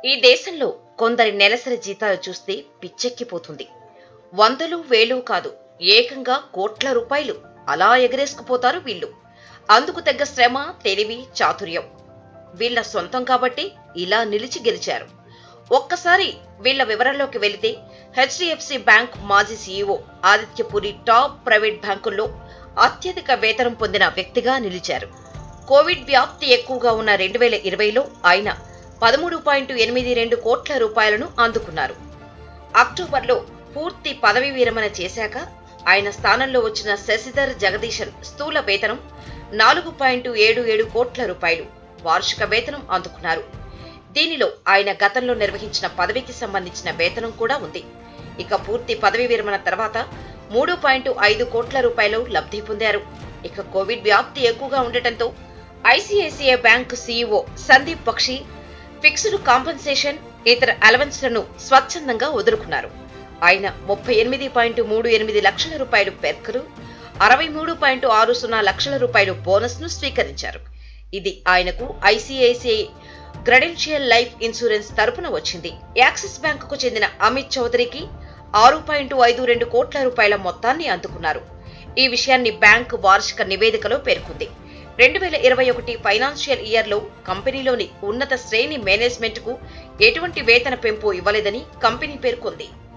ఈ దేశంలో కొందరి నెలసరి జీతాలు చూస్తే పిచ్చెక్కిపోతుంది వందలు వేలు కాదు ఏకంగా కోట్ల రూపాయలు అలా ఎగరేసుకుపోతారు వీళ్ళు అందుకు తగ్గ శ్రమ తెలివి చాతుర్యం వీళ్ళ సొంతం కాబట్టి ఇలా నిలిచి గెలిచారు ఒక్కసారి వీళ్ళ వివరాల్లోకి వెళితే హెచ్డిఎఫ్సి బ్యాంక్ మాజీ సీఈఓ ఆదిత్యపురి టాప్ ప్రైవేట్ బ్యాంకుల్లో అత్యధిక వేతనం పొందిన వ్యక్తిగా నిలిచారు కోవిడ్ వ్యాప్తి ఎక్కువగా ఉన్న రెండు వేల ఇరవైలో ఆయన పదమూడు పాయింట్ ఎనిమిది రెండు కోట్ల రూపాయలను అందుకున్నారు అక్టోబర్లో పూర్తి పదవి విరమణ చేశాక ఆయన స్థానంలో వచ్చిన శశిధర్ జగదీశన్ స్థూల వేతనం నాలుగు పాయింట్ ఏడు ఏడు కోట్ల రూపాయలు వార్షిక వేతనం అందుకున్నారు దీనిలో ఆయన గతంలో నిర్వహించిన పదవికి సంబంధించిన వేతనం కూడా ఉంది ఇక పూర్తి పదవి విరమణ తర్వాత మూడు పాయింట్ ఐదు కోట్ల రూపాయలు లబ్ధి పొందారు ఇక కోవిడ్ వ్యాప్తి ఎక్కువగా ఉండటంతో ICICI bank CEO Sandeep Bakshi fixed compensation ఇతర అలవెన్స్లను స్వచ్ఛందంగా వదులుకున్నారు ఆయన ముప్పై ఎనిమిది పాయింట్ మూడు ఎనిమిది లక్షల రూపాయలు పెర్కలు అరవై మూడు పాయింట్ ఆరు సున్నా లక్షల రూపాయలు బోనస్ ను స్వీకరించారు ఇది ఆయనకు ఐసిఐసిఐ క్రెడెన్షియల్ లైఫ్ ఇన్సూరెన్స్ తరపున వచ్చింది యాక్సిస్ బ్యాంకుకు చెందిన అమిత్ చౌదరికి ఆరు పాయింట్ ఐదు రెండు కోట్ల రూపాయల మొత్తాన్ని అందుకున్నారు ఈ విషయాన్ని బ్యాంకు వార్షిక నివేదికలో పేర్కొంది రెండు వేల ఇరవై ఒకటి ఫైనాన్షియల్ ఇయర్లో కంపెనీలోని ఉన్నత శ్రేణి మేనేజ్మెంట్కు ఎటువంటి వేతన పెంపు ఇవ్వలేదని కంపెనీ పేర్కొంది